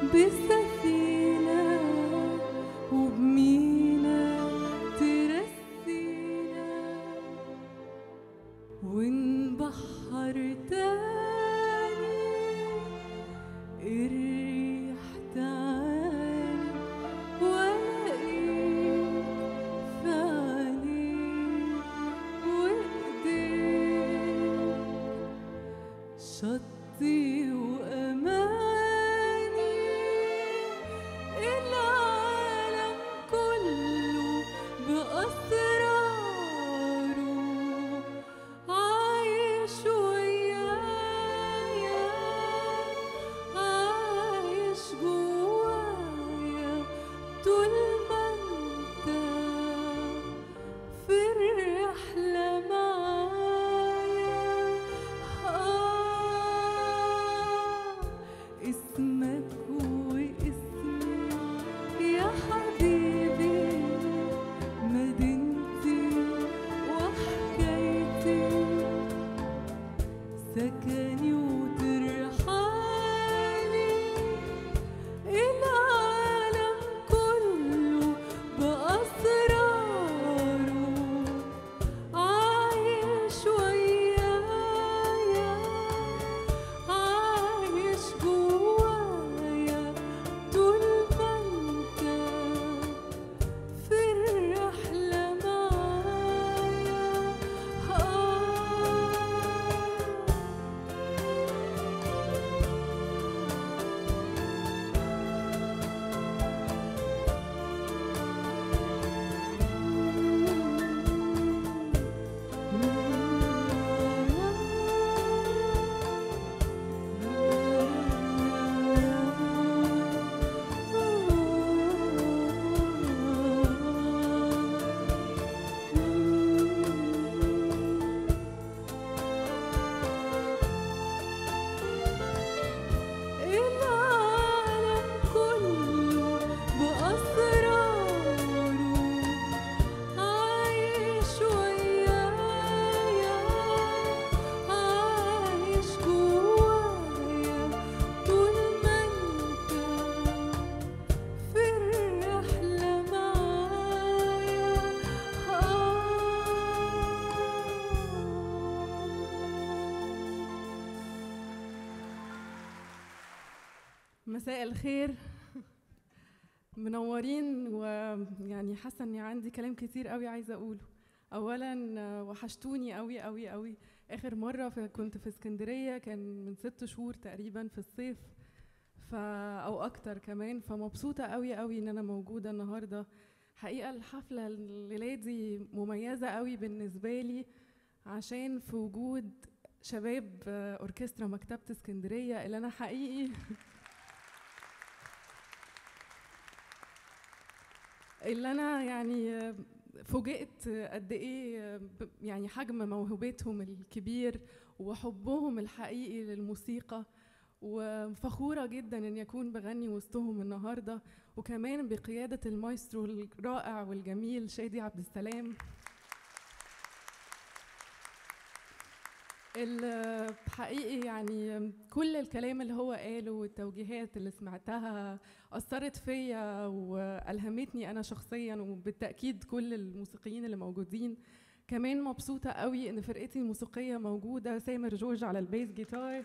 بسفينة وبمينا ترسينا ونبحر تاني الريح تعاني والاقيك في عينيك وايديك شطي وأماني العالم كله بأسراره عايش ويايا عايش جوايا طول ما انت في الرحلة معايا آه اسمك واسمي يا حبيبي مدينتي وحكايتي سكني وترحالي العالم كله بأسراره عايش ويايا عايش جوايا طول ما انت في الرحلة معايا العالم كله بأسراره عايش ويايا عايش جوايا طول ما انت في الرحلة معايا مساء الخير منورين ويعني حاسه اني عندي كلام كتير قوي عايزه اقوله اولا آه، وحشتوني قوي قوي قوي اخر مره في كنت في اسكندريه كان من ست شهور تقريبا في الصيف ف او اكتر كمان فمبسوطه قوي قوي ان انا موجوده النهارده حقيقه الحفله الليله دي مميزه قوي بالنسبه لي عشان في وجود شباب آه، اوركسترا مكتبه اسكندريه اللي انا حقيقي اللي انا يعني فوجئت قد ايه ب- يعني حجم موهبتهم الكبير وحبهم الحقيقي للموسيقى وفخورة جدا اني اكون بغني وسطهم النهارده وكمان بقيادة المايسترو الرائع والجميل شادي عبد السلام ال- حقيقي يعني كل الكلام اللي هو قاله والتوجيهات اللي سمعتها أثرت فيا وألهمتني أنا شخصيا وبالتأكيد كل الموسيقيين اللي موجودين كمان مبسوطة قوي إن فرقتي الموسيقية موجودة سامر جورج على البيس جيتار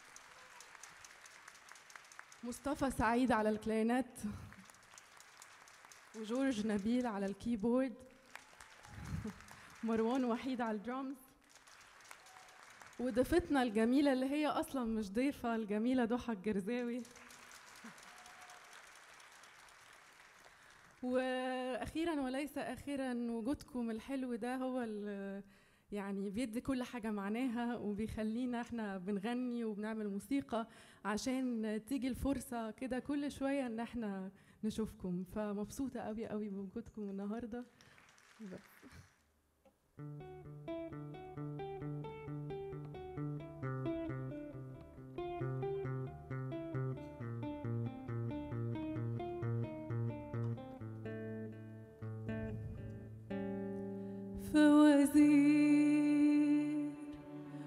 مصطفى سعيد على الكلارينات وجورج نبيل على الكيبورد مروان وحيد على الدرامز وضيفتنا الجميلة اللي هي أصلا مش ضيفة الجميلة ضحى الجرزاوي واخيرا وليس اخيرا وجودكم الحلو ده هو ال- يعني بيدي كل حاجة معناها وبيخلينا احنا بنغني وبنعمل موسيقى عشان تيجي الفرصة كده كل شوية ان احنا نشوفكم فمبسوطة قوي قوي بوجودكم النهاردة بس. فوازير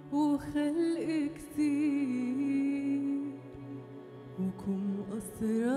وخلق كتير وكم أسرار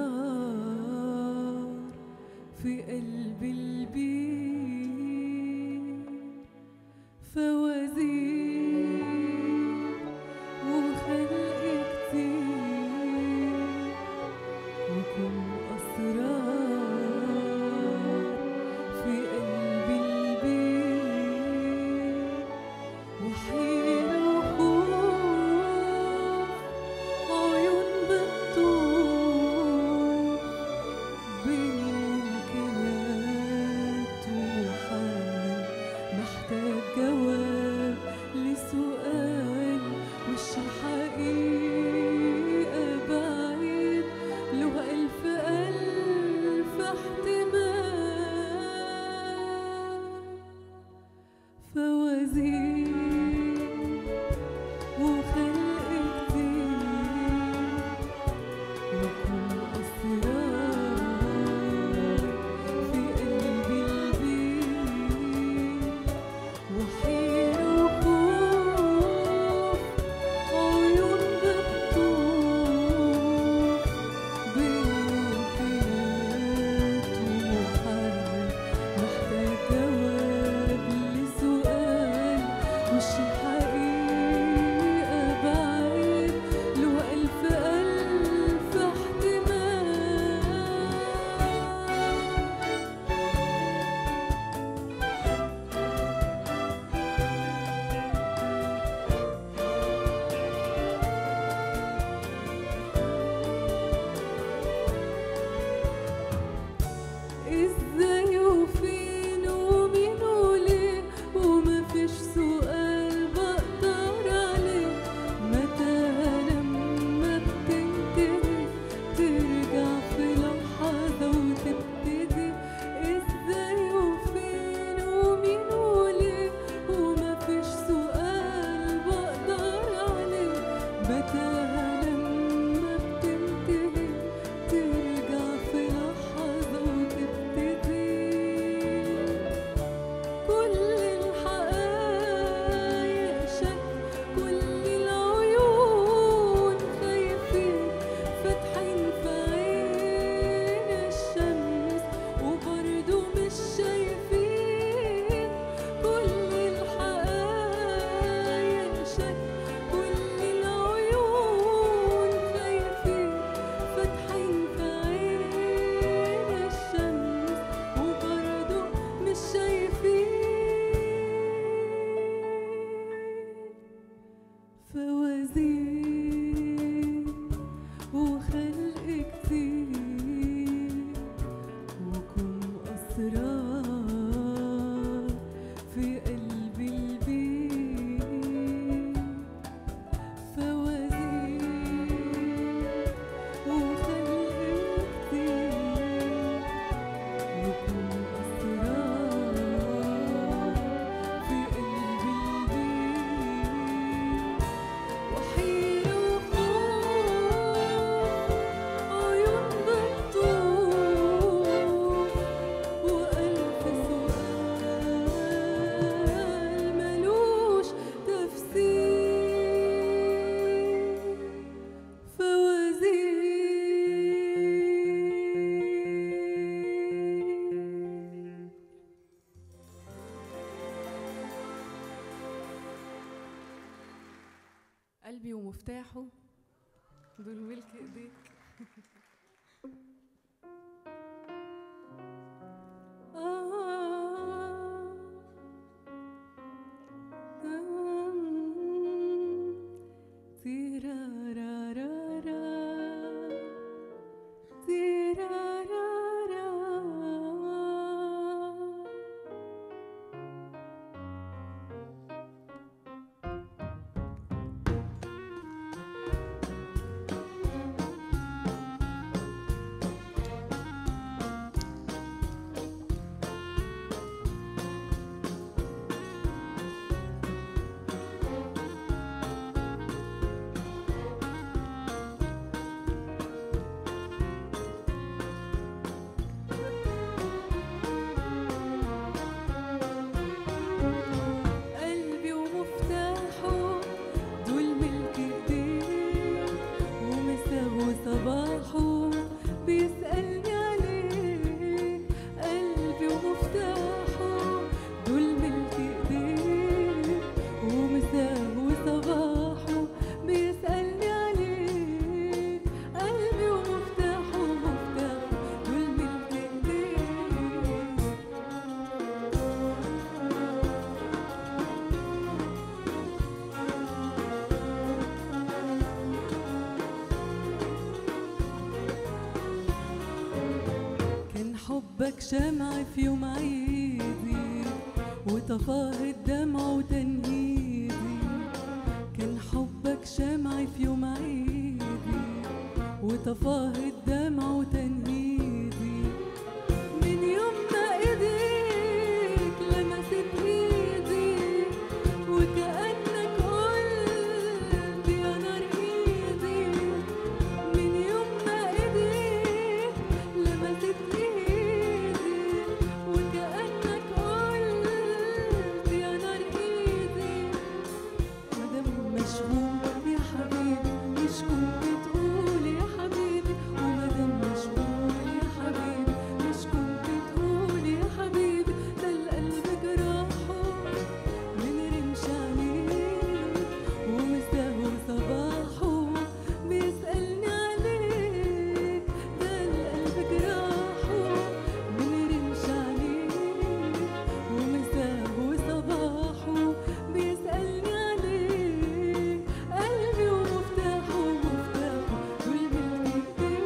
مفتاحه دول ملك ايديك حبك شمع في يوم عيدي وطفاه الدمع وتنهيدي كان حبك شمع في يوم عيدي وطفاه الدمع وتنهيدي من يوم ما ايديك لمست ايدي وكأنك قلت يا نار ايدي من يوم ما ايديك لمست ايدي وكأنك قلت يا نار ايدي مادام مشغول يا حبيبي مش كنت تقول يا حبيبي ومادام مشغول يا حبيبي مش كنت تقول يا حبيبي ده القلب جراحه من رمش عينيك ومساه صباحه بيسألني عليك ده القلب جراحه من رمش عينيك ومساه صباحه بيسألني عليك قلبي ومفتاحه ومفتاحه كل ملكي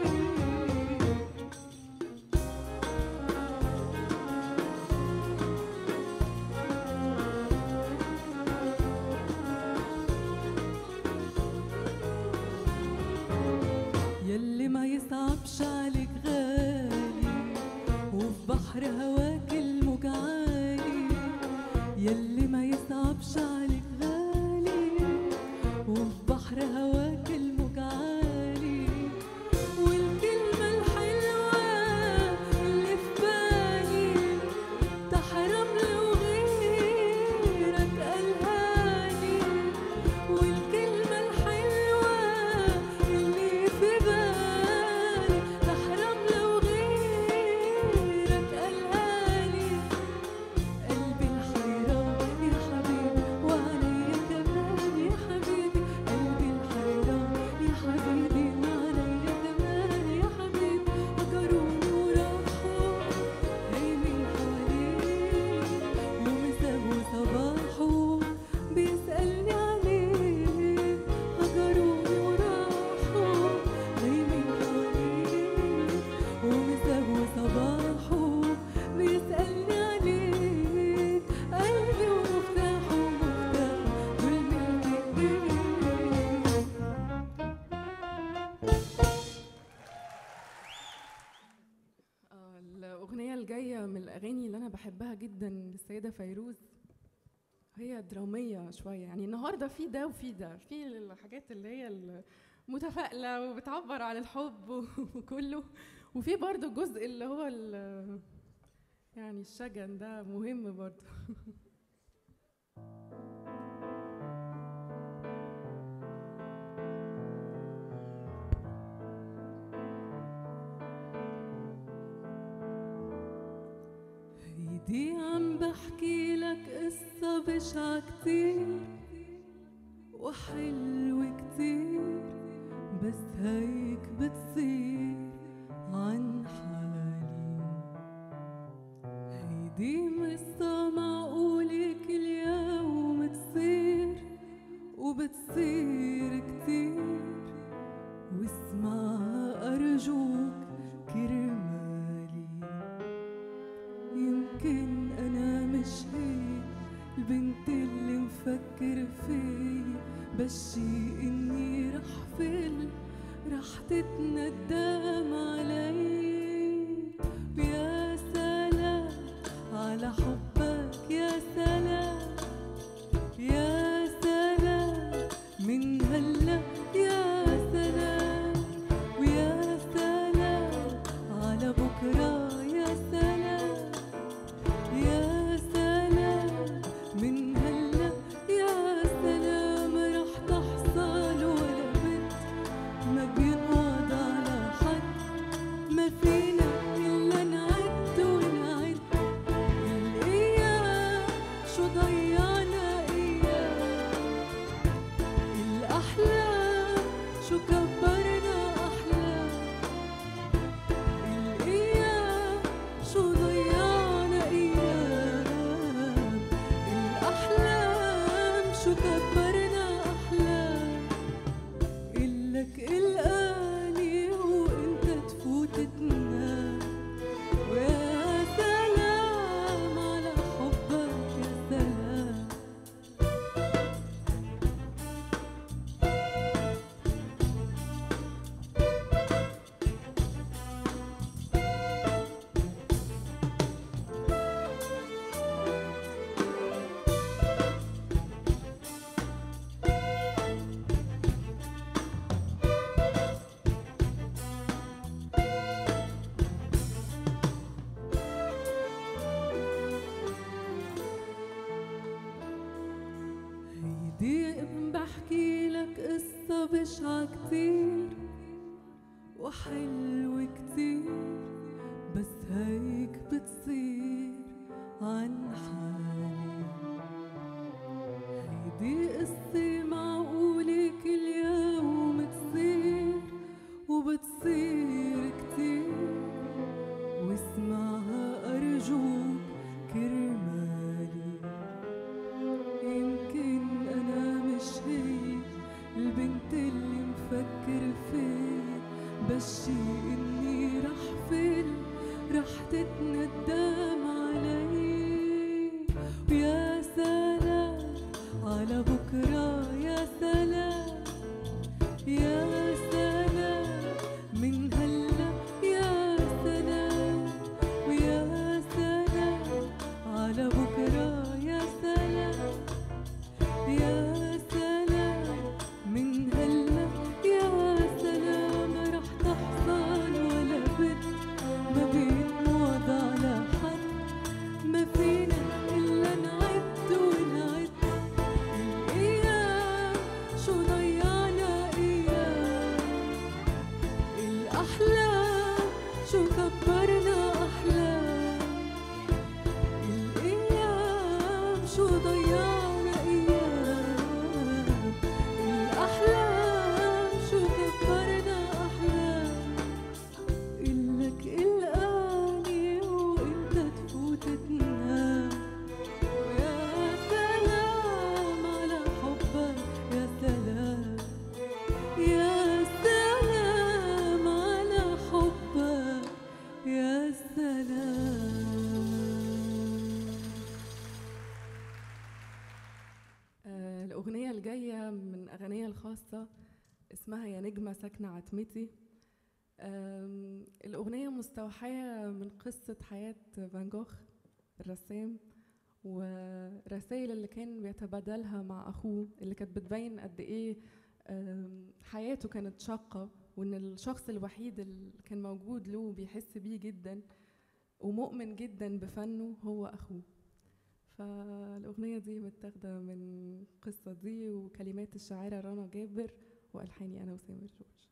يلي ما يصعبش عليك غالي وفي بحر هواك الموج عالي يلي ما يصعبش عليك غالي وفي بحر هواك الموج عالي والكلمة الحلوة اللي في بالي تحرم لو غيرك قالها لي والكلمة الحلوة اللي في بالي تحرم لو غيرك قالها لي قلبي الحيران يا حبيبي وعليا كمان يا حبيبي قلبي الحيران يا حبيبي وعليا كمان يا حبيبي هجروني وراحوا هايمين حواليك ومساه صباحه بيسألني عليك هجروني وراحوا هايمين حواليك ومساه صباحه بيسألني عليك قلبي ومفتاحه ومفتاحه كل ملكي آه، الأغنية الجاية من الأغاني اللي أنا بحبها جدا للسيدة فيروز هي درامية شوية يعني النهاردة في ده وفي ده في الحاجات اللي هي المتفائلة وبتعبر عن الحب وكله وفي برضو الجزء اللي هو ال- يعني الشجن ده مهم برضو هيدي عم بحكي لك قصة بشعة كتير وحلوة كتير بس هيك بتصير عن حالي هيدي قصة معقولة كل يوم تصير وبتصير كتير واسمعها أرجوك كرمالي يمكن أنا مش هي البنت اللي مفكر فيا بس شي إني رح فل رح تتندم علي يا سلام على حبك يا سلام يا سلام من هلا يا سلام ويا سلام على بكرة يا سلام يا سلام من هلا يا سلام رح تحصل ولا بنت ما بينقض على حد ما احكي لك قصة بشعة كتير وحلوة كتير بس هيك بتصير عن حالي هيدي قصة معقولة كل يوم تصير وبتصير كتير واسمعها أرجوك كرمالي يمكن أنا مش هي البنت اللي مفكر فيا بس شي إني رح فل رح تتندم علي ويا سلام على بكرة يا سلام يا سلام من هلا يا سلام ويا سلام على بكرة يا سلام يا سلام من هلا يا سلام رح تحصل ولا بد ما بينوض على حد ما فينا إلا نعد ونعد الأيام شو ضيعنا أيام الأحلام شو كبرنا أحلام الأيام شو ضيعنا أيام الأحلام شو كبرنا أحلام إلك الآني وإنت تفوت تنام يا سلام على حبك يا سلام يا سلام على حبك يا سلام آه، الأغنية الجاية من أغنية الخاصة اسمها يا نجمة ساكنة عتمتي آم، الأغنية مستوحاة من قصة حياة فان جوخ الرسام ورسائل اللي كان بيتبادلها مع أخوه اللي كانت بتبين قد إيه آم، حياته كانت شاقة وإن الشخص الوحيد اللي كان موجود له بيحس بيه جدا ومؤمن جدا بفنه هو أخوه فالأغنية دي متاخدة من القصة دي وكلمات الشاعرة رنا جابر وألحاني أنا وسامر جورج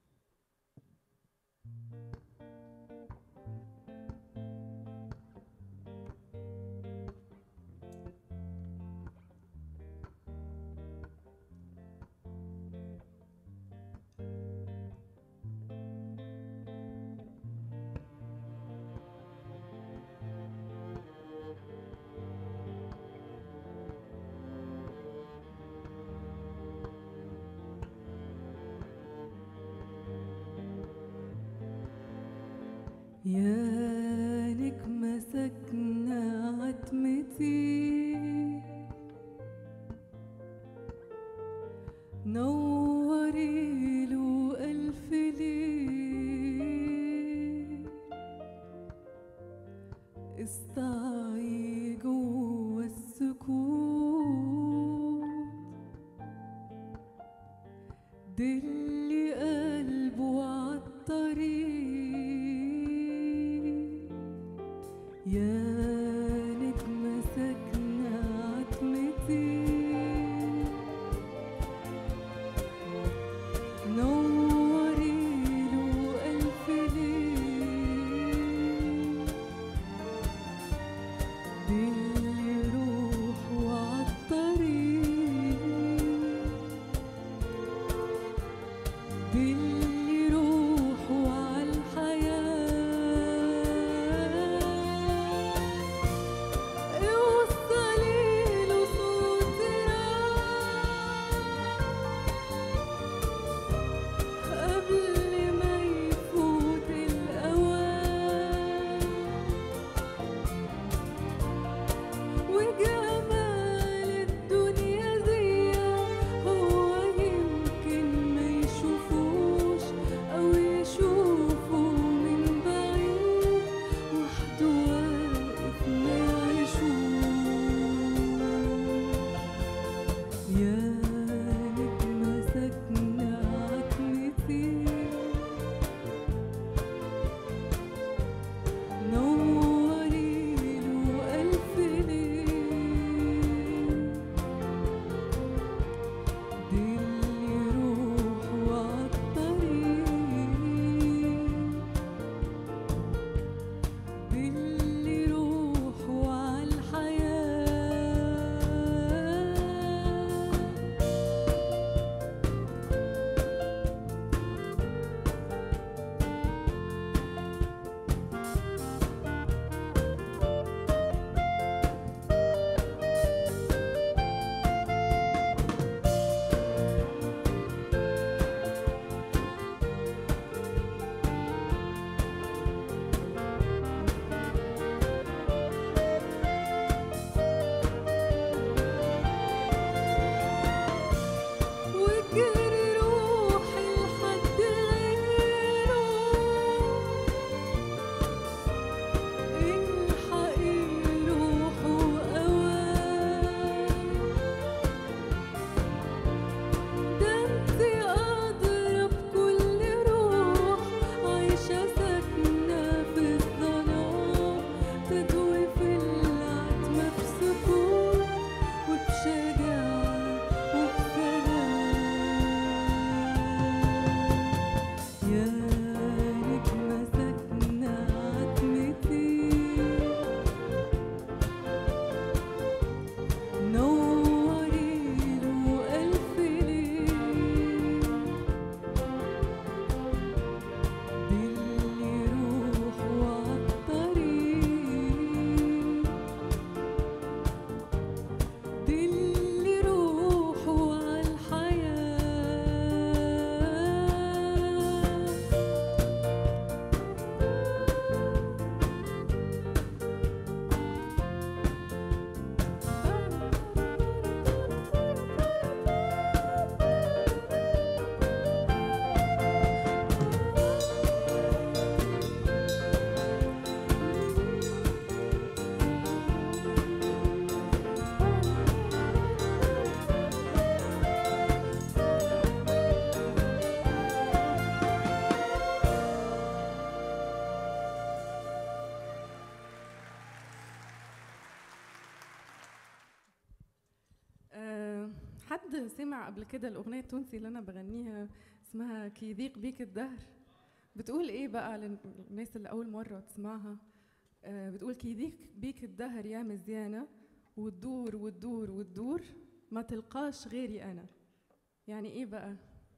يا نجمة ساكنة عتمتي نوري له ألف ليل استعي جوا السكوت دلي قلبه عالطريق يا نجمة ساكنة عتمتي نوري له ألف ليل دلي روحه عالطريق دلي روحه عالحياة اوصلي له صوت قبل ما يفوت الأوان وجمال الدنيا دي هو يمكن ما يشوفوش أو يشوفوا من بعيد وحده واقف ما يعيشوش يا نجمة ساكنة عتمتي نوري له ألف ليل حد سمع قبل كده الاغنيه التونسي اللي انا بغنيها اسمها كي يضيق بيك الدهر بتقول ايه بقى للناس اللي اول مره تسمعها آه بتقول كي يضيق بيك الدهر يا مزيانه وتدور وتدور وتدور ما تلقاش غيري انا يعني ايه بقى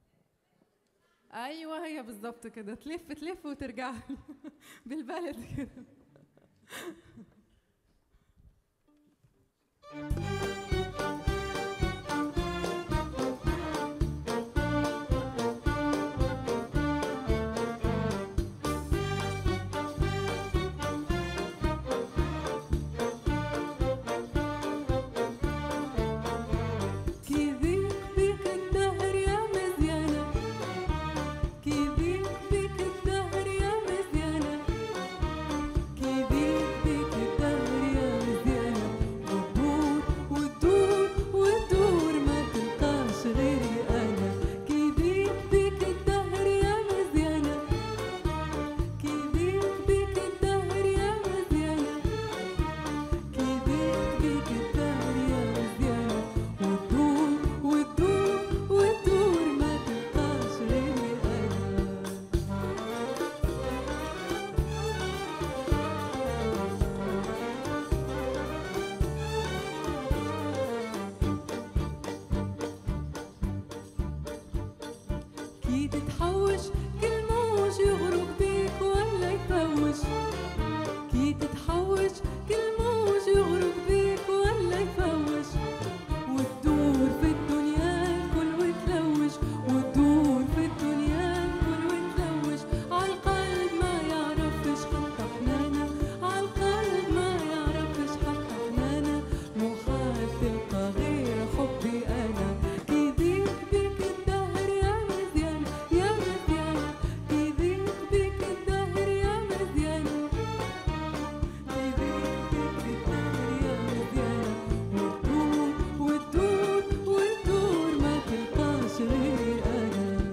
ايوه هي بالظبط كده تلف تلف وترجع لي بالبلد كده كي ضيق بيك الدهر يا مزيانة كي ضيق بيك الدهر يا مزيانة كي ضيق بيك الدهر يا مزيانة وتدور وتدور وتدور ما تلقاش غيري أنا كي ضيق بيك الدهر يا مزيانة كي ضيق بيك الدهر يا مزيانة كي ضيق بيك الدهر يا مزيانة وتدور وتدور وتدور ما تلقاش غيري أنا كي تتحوش كل موج يغرق بيك ولا يفوش كي تتحوش كل موج يغرق بيك ولا يفوش وتدور في الدنيا الكل وتلوش وتدور في الدنيا الكل وتلوش عالقلب ما يعرفش حتى حنانة عالقلب ما يعرفش حتى حنانة مخال تلقى غير حبي أنا كي ضيق بيك الدهر يا مزيان يا مزيان كي ضيق بيك الدهر يا مزيان كي ضيق بيك الدهر يا مزيان وتدور وتدور وتدور ما تلقاش غيري أنا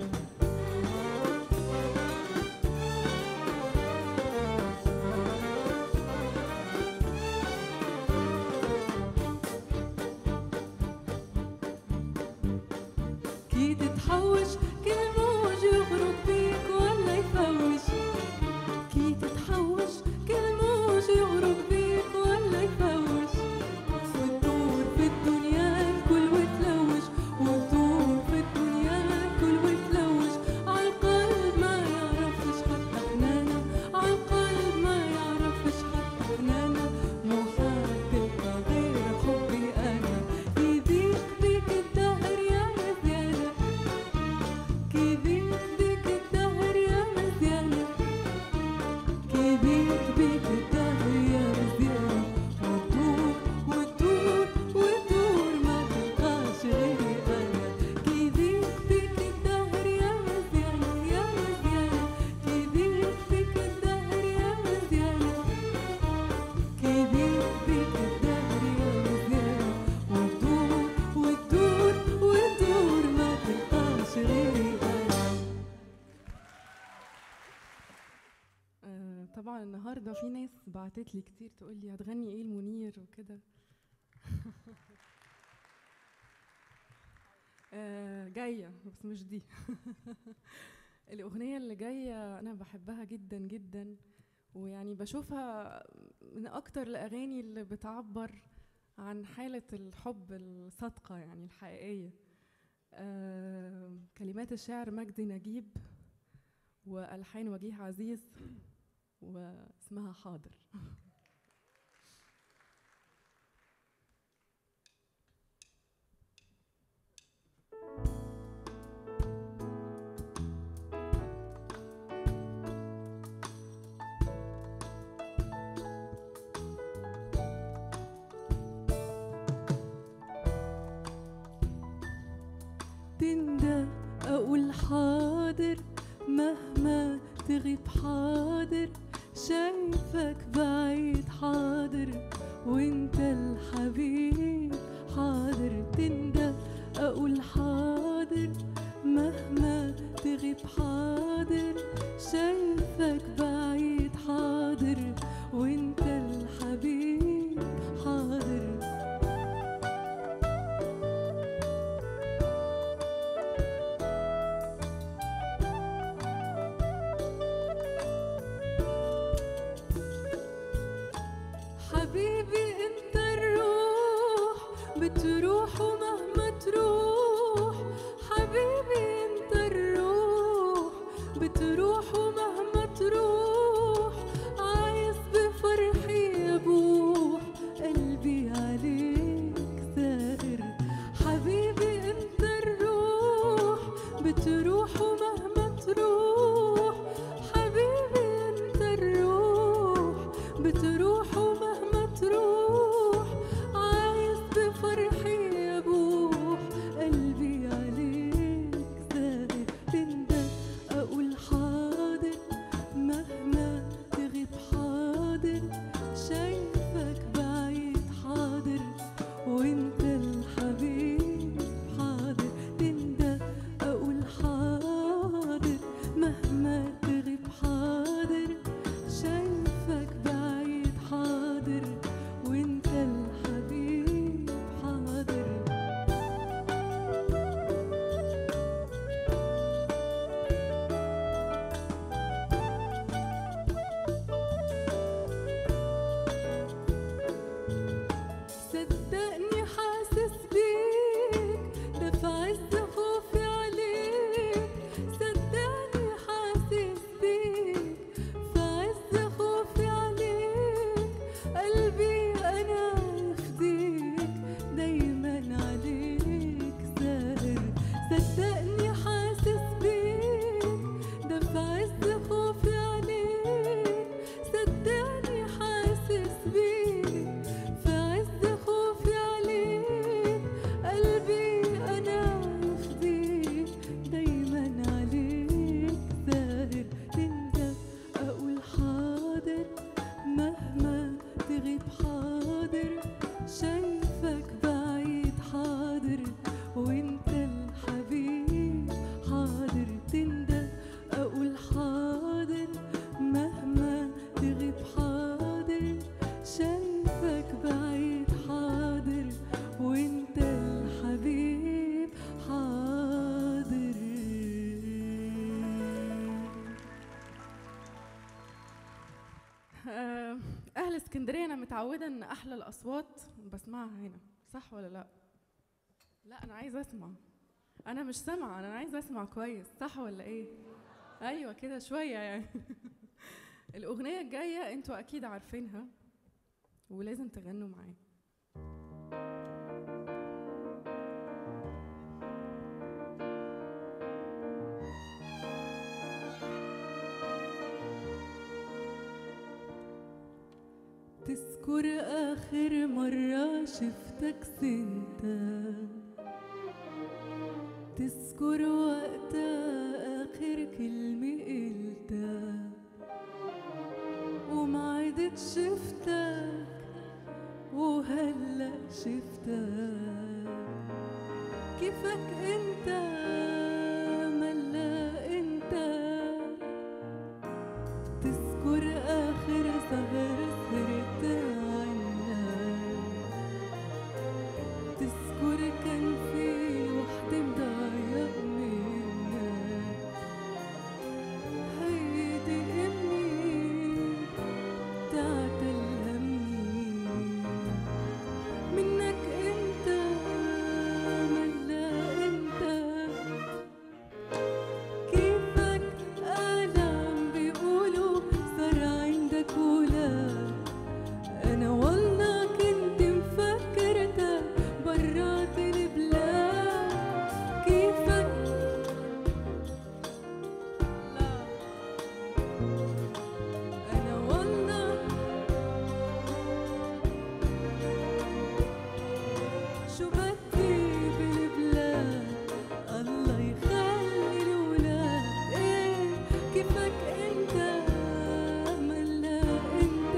كي تتحوش كل موج يغرق بيك ولا يفوش كي تتحوش كل موج يغرق بيك ولا يفوش وتدور في الدنيا الكل وتلوش وتدور في الدنيا الكل وتلوش عالقلب ما يعرفش حتى حنانة عالقلب ما يعرفش حتى حنانة مخال تلقى غير حبي أنا يضيق بيك الدهر يا مزيانة كي ضيق بيك الدهر يا مزيانة كي ضيق بيك الدهر يا مزيانة وتدور وتدور وتدور ما تلقاش غيري أنا كي ضيق بيك الدهر يا مزيانة يا مزيانة كي ضيق بيك الدهر يا مزيانة كي ضيق بيك الدهر يا مزيانة وتدور وتدور وتدور ما تلقاش غيري أنا آه، طبعا النهارده في ناس بعتت لي كتير تقول لي هتغني ايه المنير وكده آه، جايه بس مش دي الاغنيه اللي جايه انا بحبها جدا جدا ويعني بشوفها من اكتر الاغاني اللي بتعبر عن حاله الحب الصادقه يعني الحقيقيه آه، كلمات الشاعر مجدي نجيب والحان وجيه عزيز واسمها حاضر تندى أقول حاضر مهما تغيب حاضر شايفك بعيد حاضر وانت الحبيب حاضر تندى أقول حاضر مهما تغيب حاضر شايفك بعيد حاضر وانت الحبيب حاضر متعودة إن أحلى الأصوات بسمعها هنا صح ولا لأ؟ لا أنا عايزة أسمع أنا مش سامعة أنا عايزة أسمع كويس صح ولا إيه؟ أيوة كده شوية يعني الأغنية الجاية أنتوا أكيد عارفينها ولازم تغنوا معايا تذكر آخر مرة شفتك سنتا تذكر وقتها آخر كلمة قلتها وما عدت شفتك وهلأ شفتك كيفك انت ملا انت تذكر آخر سهرة سهرت عنا تذكر كان في وحدة مضايق منا هيدي أمي تعتل همي منك انت ملا انت كيفك أنا عم بيقولوا صار عندك ولاد أنا والله كنت مفكرتك برات البلاد كيفك لا أنا والله شو بدي بالبلاد الله يخلي الولاد ايه كيفك انت ملا انت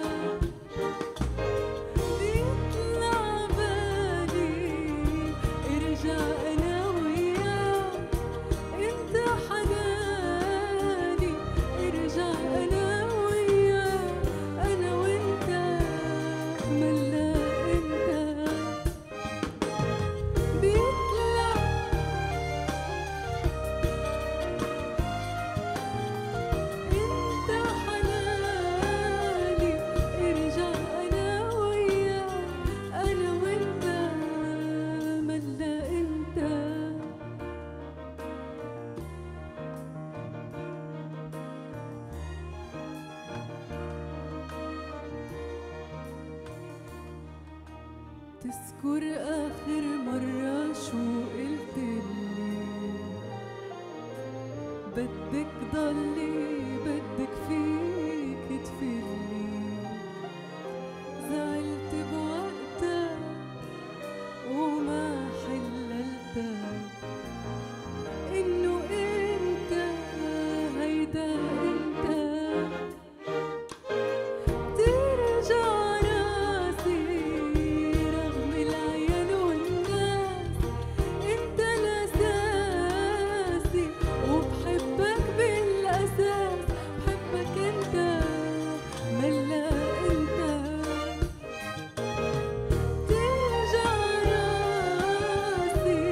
بيطلع بالي ارجع انا وياك انت حناني ارجع انا وياك انا وانت ملا انت بيطلع انت حناني ارجع انا وياك انا وانت ملا انت تذكر آخر مرة شو قلتلي بدك ضلي بدك فيك تفلي زعلت بوقتها وما حللتها إنه أنت هيدا أنت ترجع راسي رغم العيال والناس انت الاساسي وبحبك بالاساس بحبك انت ملا انت ترجع راسي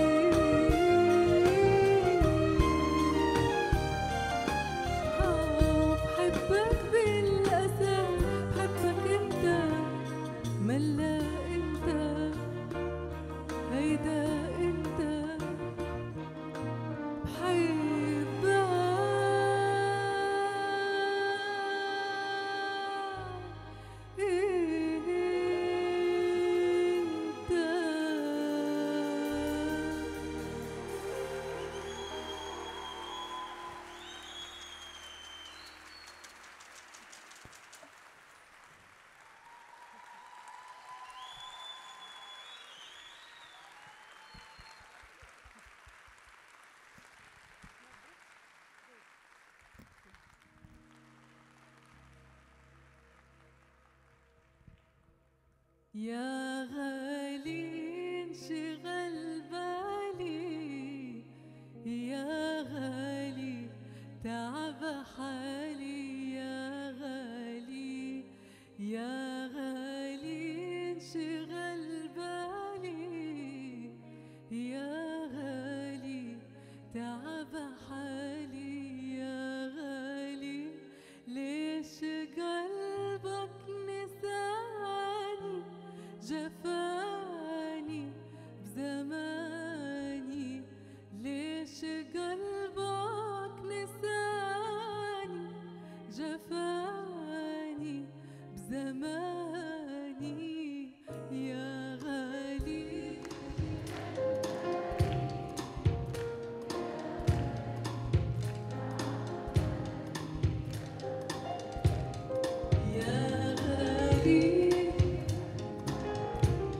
بحبك بالأساس بحبك انت ملا انت هيدا انت بحبك انت يا غالي انشغل بالي يا غالي تعب حالي يا غالي يا غالي انشغل بالي يا غالي تعب حالي يا غالي ليش قلبك نساني جفاني بزماني ليش قلبك نساني جفاني بزماني يا غالي يا غالي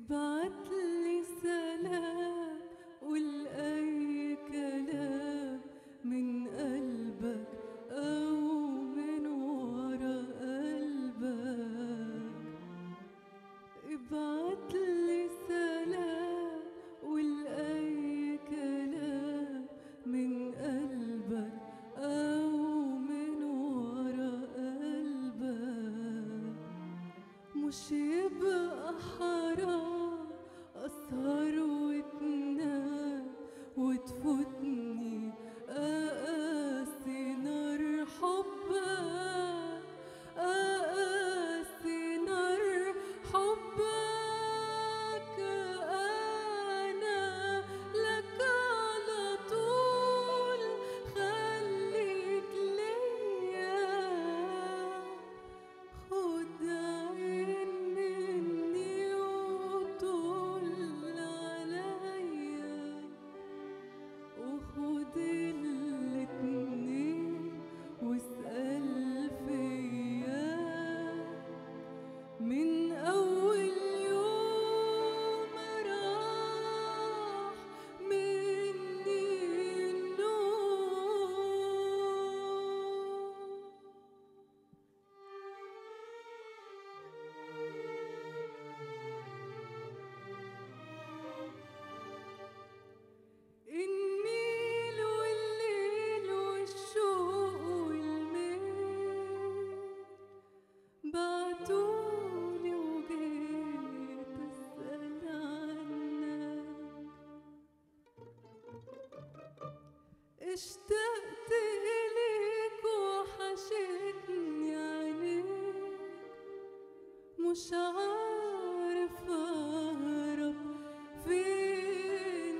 ابعتلي سلام قول أي كلام من قلبك أو من ورا قلبك ابعتلي سلام قول أي كلام من قلبك أو من ورا قلبك مش يبقى حرام أسهر وتنام وتفوتني أقاسي نار حبك أقاسي نار حبك أنا لك على طول خليك ليا خد عين مني وطول عليا وخد الاتنين واسأل فيا من أول يوم راح مني النوم النيل والليل والشوق والميل بعتولي وجيت أسأل عنك اشتقت إليك وحشتني عينيك مش عارف أهرب فين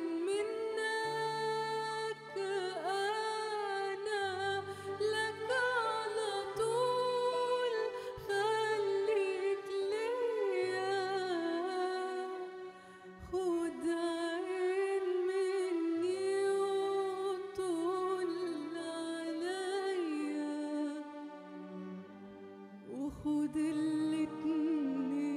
منك أنا لك على طول خليك ليا خد عين مني وطول عليا وخد الاتنين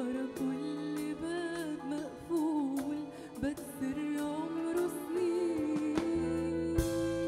ورا كل باب مقفول بكسر عمره سنين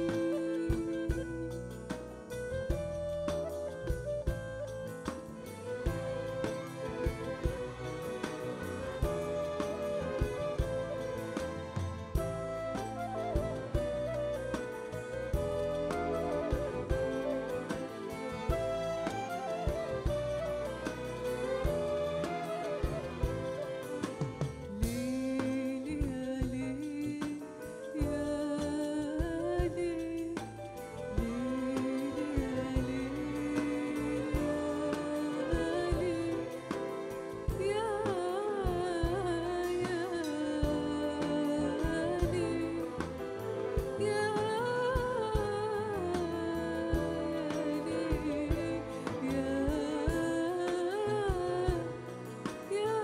ليلي يا ليل يا ليل ليلي يا ليل يا ليل يا يا ليل يا ليل يا يا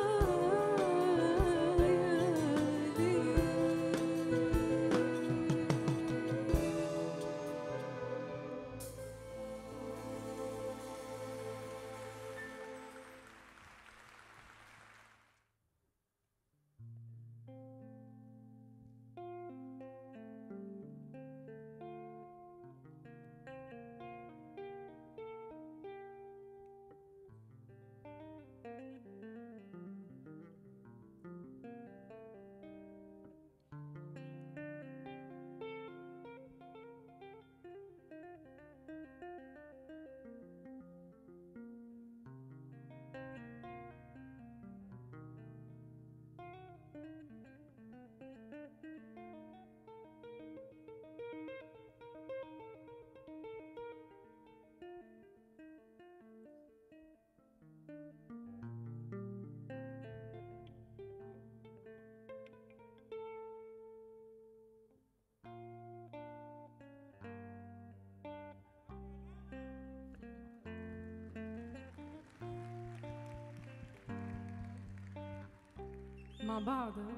مع بعض ده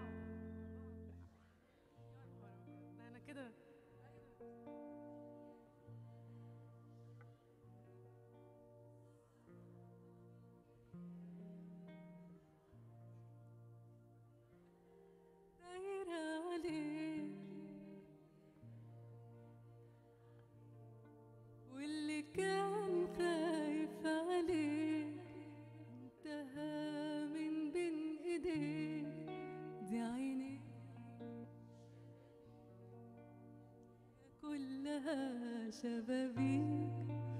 انا كده دايرة عليك واللي كان خايف عليك انتهى من بين ايديك دي عينيك كلها شبابيك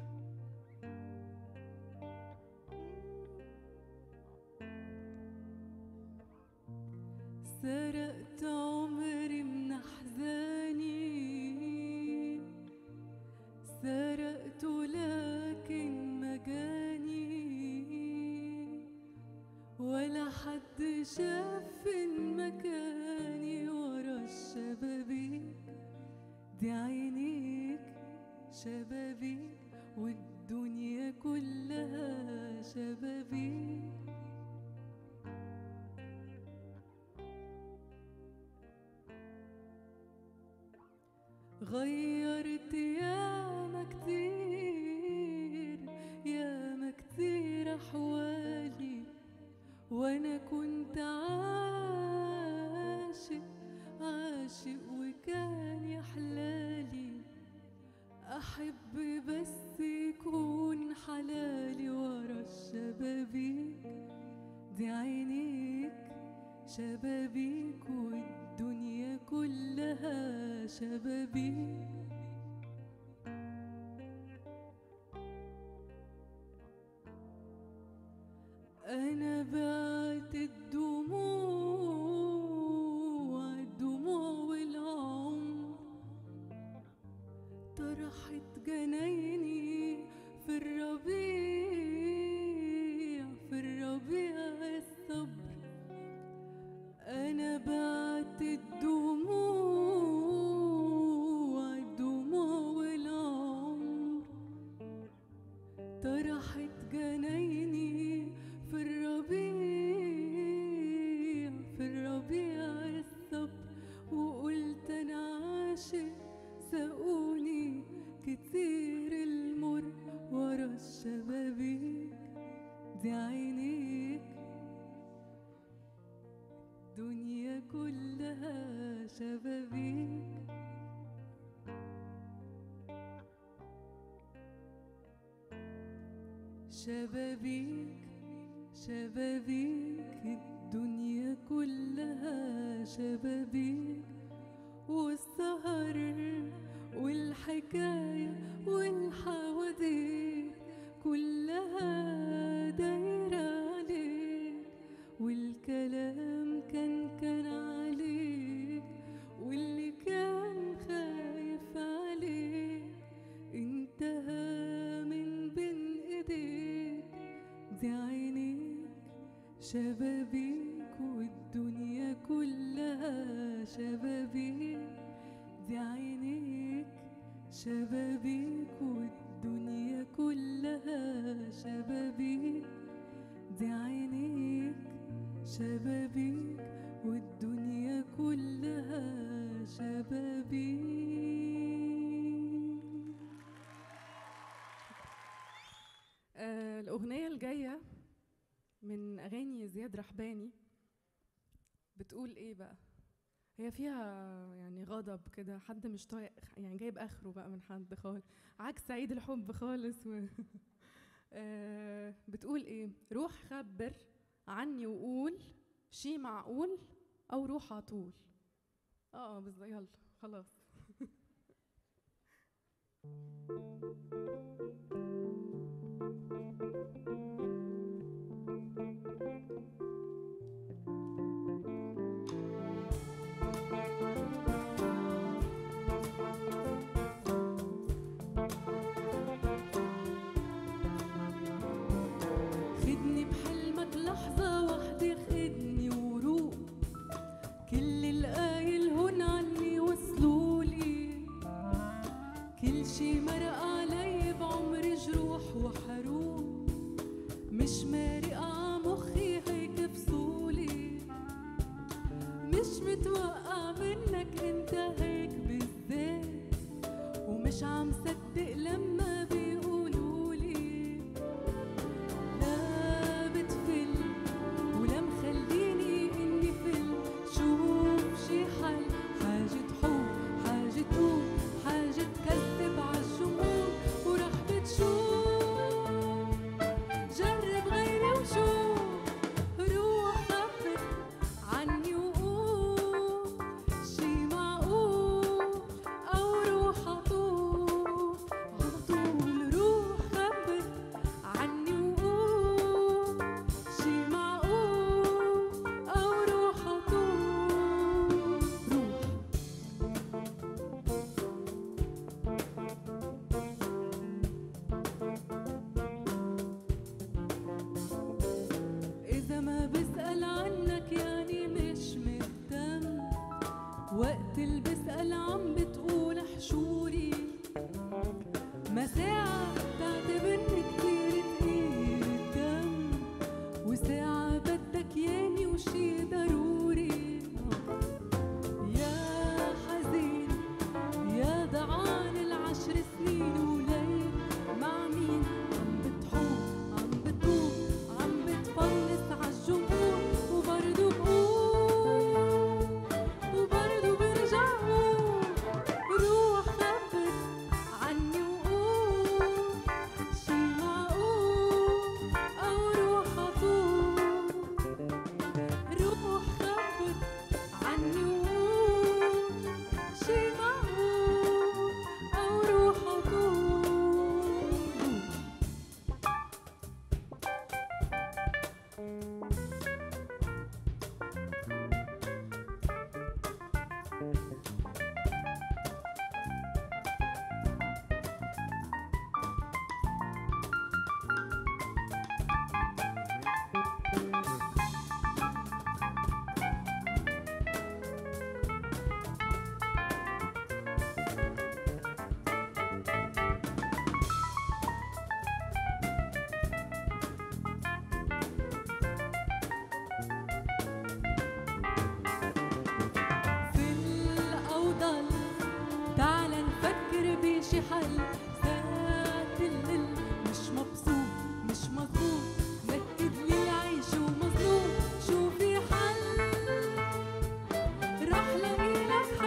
سرقت عمري من أحزاني سرقت لكن مجاني ولا حد شاف فين مكاني ورا الشبابيك دي عينيك شبابيك والدنيا كلها شبابيك غيرت ياما كتير ياما كتير أحوالي وأنا كنت عاشق عاشق وكان يحلالي أحب بس يكون حلالي ورا الشبابيك دي عينيك شبابيك والدنيا كلها شبابيك أنا بعت الدموع الدموع والعمر طرحت جنايني في الربيع في الربيع الصبر أنا بعت الدموع الدموع شبابيك شبابيك شبابيك الدنيا كلها شبابيك والسهر والحكاية والحواديت كلها دايرة عليك والكلام كان كان عليك واللي كان خايف عليك انتهى من بين ايديك دي عينيك شبابيك والدنيا كلها شبابيك دي عينيك شبابيك والدنيا كلها شبابيك دي عينيك شبابيك والدنيا كلها شبابيك آه، الأغنية الجاية من أغاني زياد رحباني بتقول إيه بقى؟ هي فيها يعني غضب كده حد مش طايق يعني جايب آخره بقى من حد خالص عكس عيد الحب خالص و... آه، بتقول إيه؟ روح خبر عني وقول شي معقول أو روح عطول اه اه بالظبط يلا خلاص خدني بحلمك لحظة واحدة خدني وروق كل القايل هون عني وصلولي كل شي مرق علي بعمري جروح وحروق مش مارق ع مخي هيك فصولي مش متوقع منك انت هيك بالذات ومش عم صدق لما بيقولولي لا بتفل ولا مخليني اني فل شوف شي حل حاجة حب حاجة تقول حاجة تكذب عالجمهور وراح بتشوف جرب غيري وشوف روح خبر عني وقول شي معقول أو روح عطول عطول روح خبر عني وقول شي معقول أو روح عطول روح إذا ما بسأل عنك يعني مش مهتم وقت اللي بسأل عم بتقول حشوري ما ساعة تعتبرني كتير تقيل الدم وساعة بدك ياني وشي ضروري يا حزين يا ضعان العشر سنين وليل مع مين عم بتحوم عم بتدوب عم بتفلس عالجمهور وبرضه بقول وبرضه برجع قول روح خبر عني وقول شي معقول أو روح عطول روح خبر عني وقول شي معقول أو روح عطول فل أو ضل تعال نفكر بشي حل ذات الليل مش مبسوط مش مظبوط نكد لي العيش ومظلوم شو في حل رح لاقي لك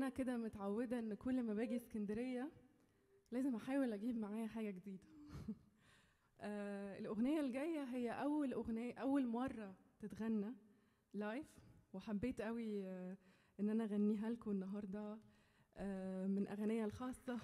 انا كده متعوده ان كل ما باجي اسكندريه لازم احاول اجيب معايا حاجه جديده آه الاغنيه الجايه هي اول اغنيه اول مره تتغنى لايف وحبيت قوي آه ان انا اغنيها لكم النهارده آه من اغانيها الخاصه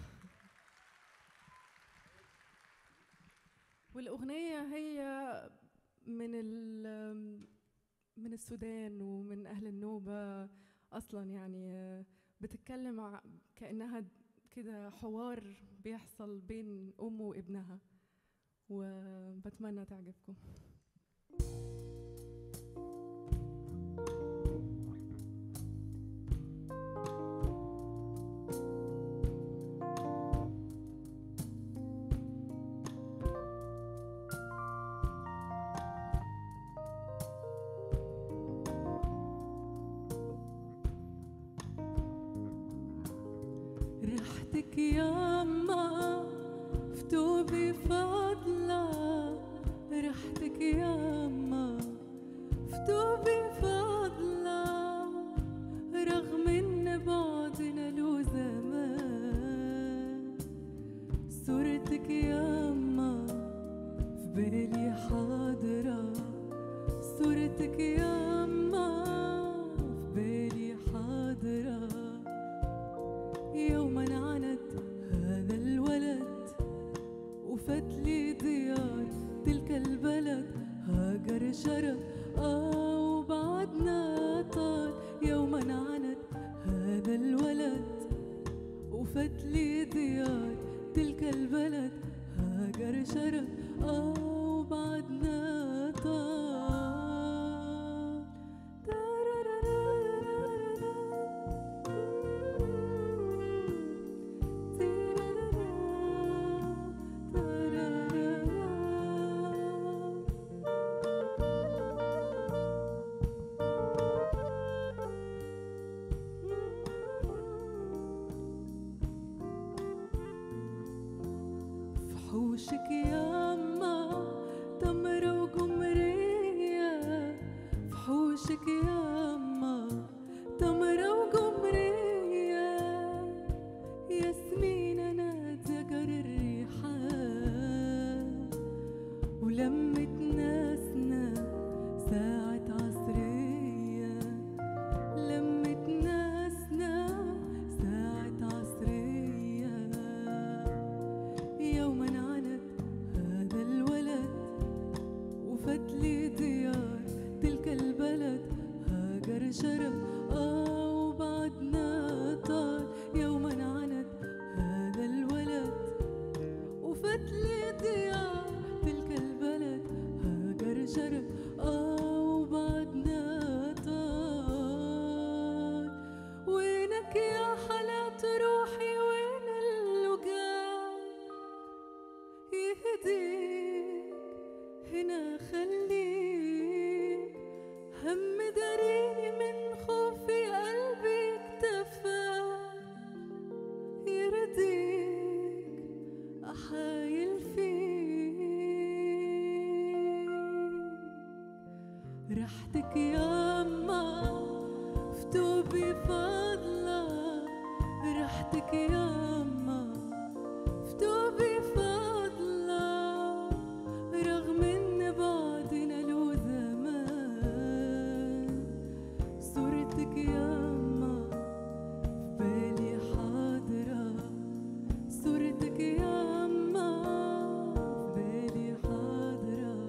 والاغنيه هي من ال- من السودان ومن اهل النوبه اصلا يعني آه، بتتكلم ع- كانها كده حوار بيحصل بين ام وابنها وبتمنى تعجبكم ريحتك يا أما فتوبي فضلة ريحتك يا أما فتوبي فضلة رغم إن بعدنا له زمان صورتك يا أما في بالي حاضرة صورتك يا أما في بالي حاضرة يوما عند هذا الولد وفتلي ديار تلك البلد هاجر شرف آه وبعدنا طال يوما عند هذا الولد وفتلي ديار تلك البلد هاجر شرف آه وبعدنا طال فحوشك يا أما تمرة وقمرية فحوشك يا أما تمرة وقمرية ياسمين نادية جر الريحان ولمة ناسنا ساعة عصرية لمة ناسنا ساعة عصرية يوما عند هذا الولد وفتلي ديار تلك البلد هاجر شرف آه وبعدنا طال يوما عند هذا الولد وفتلي ديار تلك البلد هاجر شرف آه وبعدنا طال وينك يا حالات روحي وين اللقاء يهديك هنا خليك هم داريني من خوفي قلبي اكتفى يرضيك أحايل فيك ريحتك يا أما فتوبي فضلة ريحتك يا أما فتوبي فضلة رغم إن بعدنا له زمان صورتك يا أما في بالي حاضرة صورتك يا أما في بالي حاضرة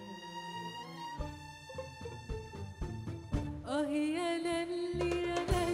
آه يا للي يا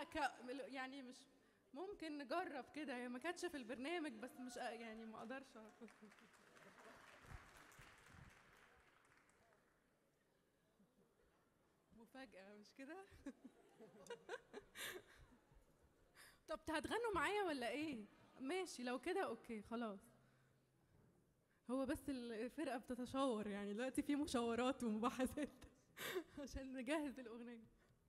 لا ك يعني مش ممكن نجرب كده هي ما كانتش في البرنامج بس مش يعني ما اقدرش مفاجأة مش كده؟ طب هتغنوا معايا ولا ايه؟ ماشي لو كده اوكي خلاص هو بس الفرقة بتتشاور يعني دلوقتي في مشاورات ومباحثات عشان نجهز الأغنية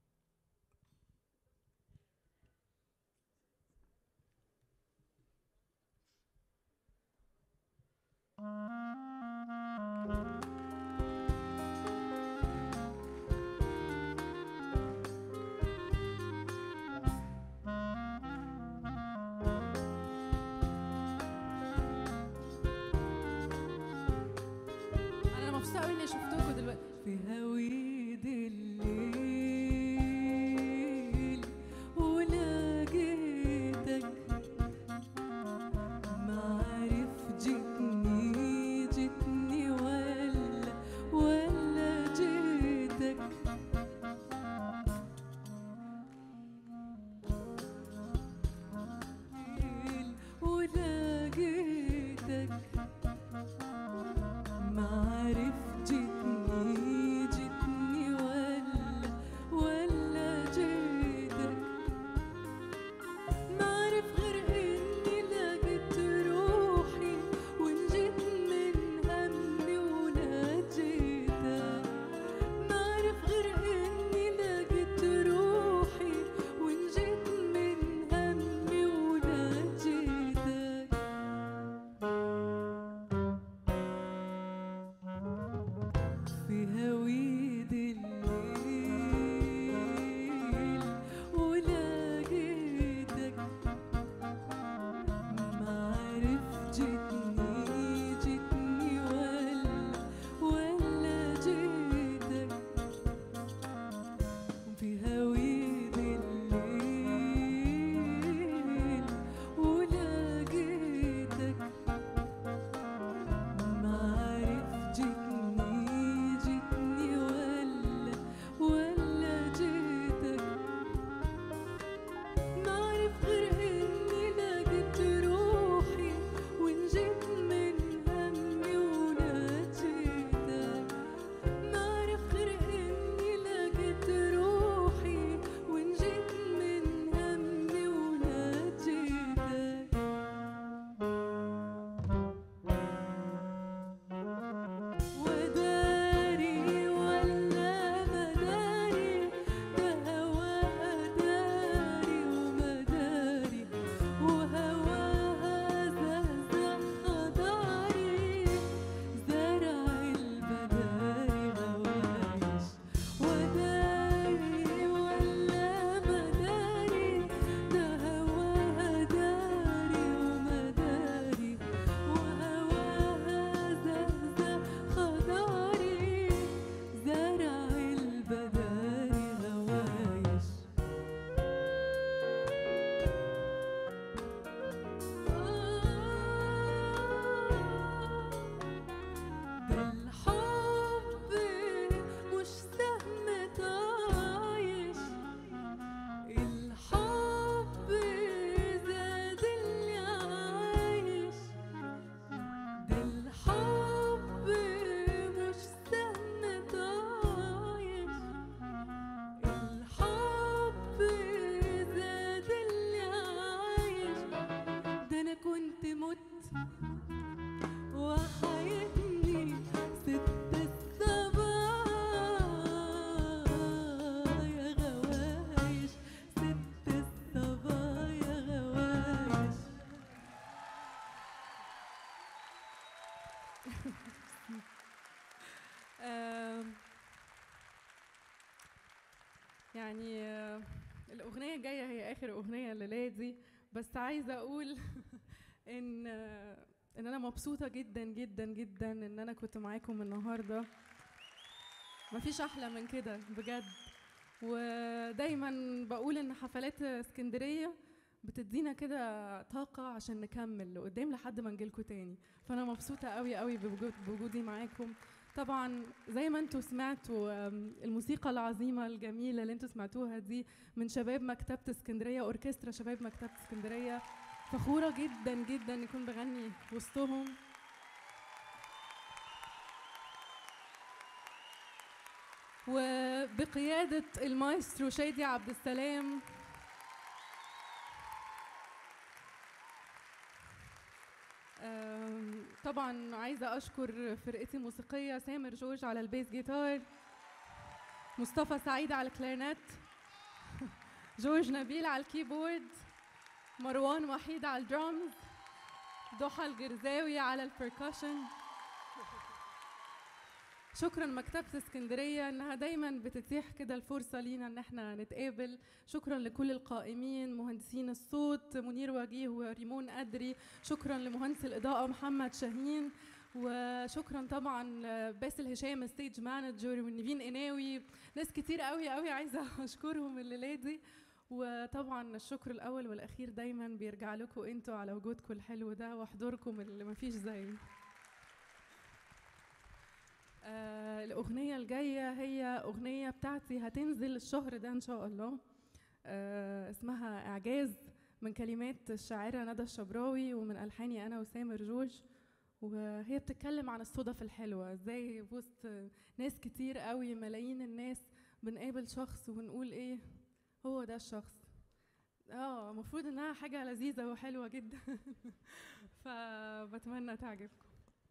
انا مبسوطه قوي اني شفتكم دلوقتي في هويد الليل ولقيتك معرف جتني جتني ولا ولا جيتك ولقيتك معرف جتني جتني ولا ولا جيتك معرف غير اني لقيت روحي ونجيت من همي ونجيتك معرف غير اني لقيت روحي ونجيت من همي ونجيتك في هويد الليل ولقيتك معرف جتني جتني ولا ولا جيتك في هويد الليل ولقيتك معرف جتني جتني ولا ولا جيتك معرف غير اني لقيت روحي ونجيت من همي ونجيتك معرف غير اني لقيت روحي ونجيت من همي ونجيتك وداري ولا مداري ده هواها داري ومداري وهواها زهزه خضاري زرع البداري غوايش وداري ولا مداري ده هواها داري ومداري وهواها زهزه خضاري زرع البداري غوايش ده الحب مش سهم طايش الحب زاد اللي عايش ده الحب مش سهم طايش الحب زاد اللي عايش ده انا كنت مت وحياتني ست الصبايا غوايش ست الصبايا غوايش آم، يعني آه، الأغنية الجاية هي آخر أغنية الليلة دي بس عايزة أقول إن آه، إن أنا مبسوطة جدا جدا جدا إن أنا كنت معاكم النهاردة مفيش أحلى من كده بجد ودايما بقول إن حفلات اسكندرية بتدينا كده طاقة عشان نكمل لقدام لحد ما نجيلكوا تاني فأنا مبسوطة قوي قوي بوجود بوجودي معاكم طبعا زي ما انتم سمعتوا آم، الموسيقى العظيمة الجميلة اللي انتم سمعتوها دي من شباب مكتبة اسكندرية أوركسترا شباب مكتبة اسكندرية فخورة جدا جدا نكون بغني وسطهم وبقيادة المايسترو شادي عبد السلام آم، طبعا عايزة أشكر فرقتي الموسيقية سامر جورج على البيس جيتار مصطفى سعيد على الكلارنت جورج نبيل على الكيبورد مروان وحيد على الدرامز ضحى الجرزاوي على البركشن شكرا مكتبة اسكندرية انها دايما بتتيح كده الفرصة لينا ان احنا نتقابل شكرا لكل القائمين مهندسين الصوت منير وجيه وريمون أدري شكرا لمهندس الإضاءة محمد شاهين وشكرا طبعا باسل هشام ستيج مانجر ونيفين قناوي ناس كتير قوي قوي عايزة أشكرهم الليلة دي وطبعا الشكر الأول والأخير دايما بيرجع لكم انتوا على وجودكم الحلو ده وحضوركم اللي مفيش زيه آه الأغنية الجاية هي أغنية بتاعتي هتنزل الشهر ده إن شاء الله آه اسمها إعجاز من كلمات الشاعرة ندى الشبراوي ومن ألحاني أنا وسامر جورج وهي بتتكلم عن الصدف الحلوة ازاي وسط ناس كتير قوي ملايين الناس بنقابل شخص ونقول ايه هو ده الشخص اه المفروض انها حاجة لذيذة وحلوة جدا فبتمنى تعجبكم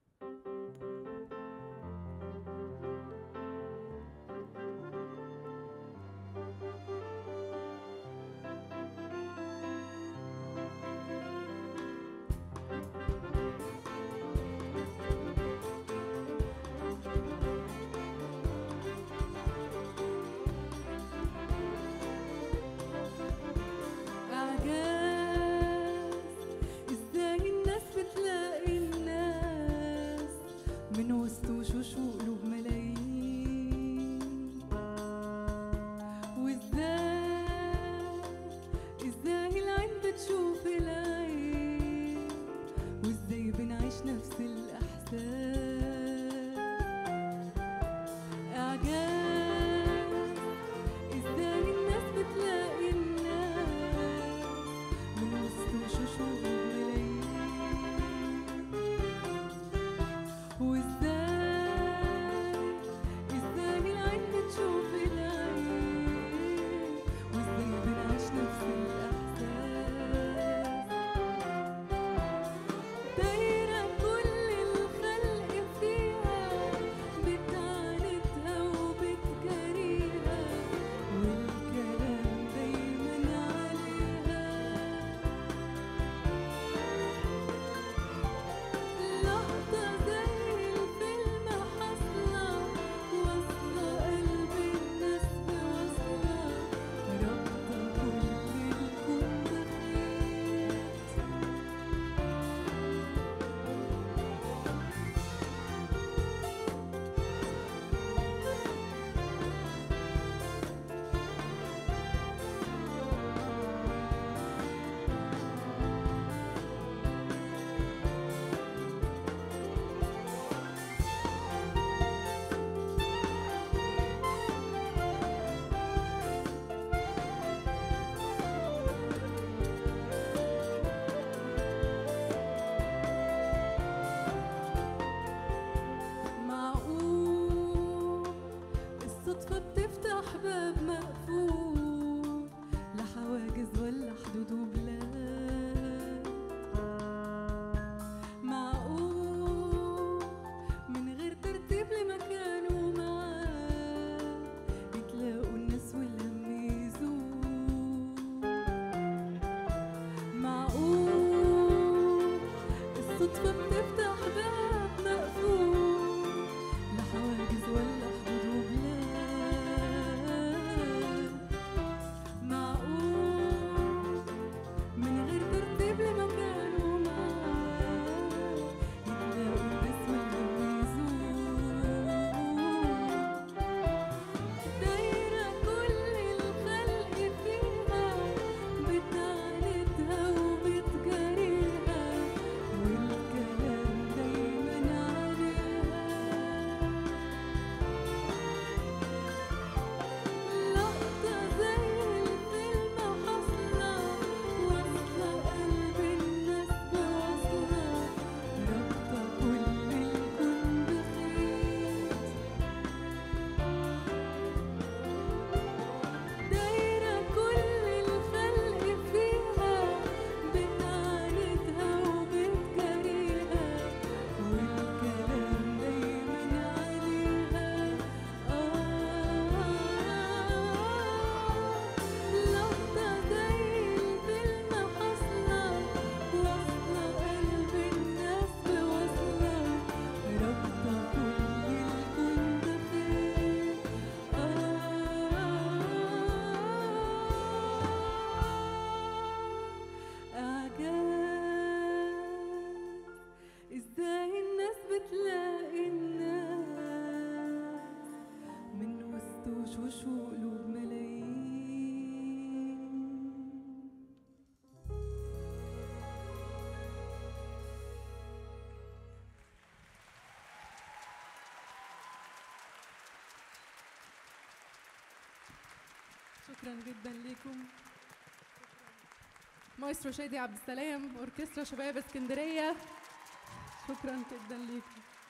إعجاز إزاي الناس بتلاقي الناس من وسط وشوش وقلوب ملايين شكرا جدا ليكم مايسترو شادي عبد السلام اوركسترا شباب اسكندريه شكرا جدا ليكم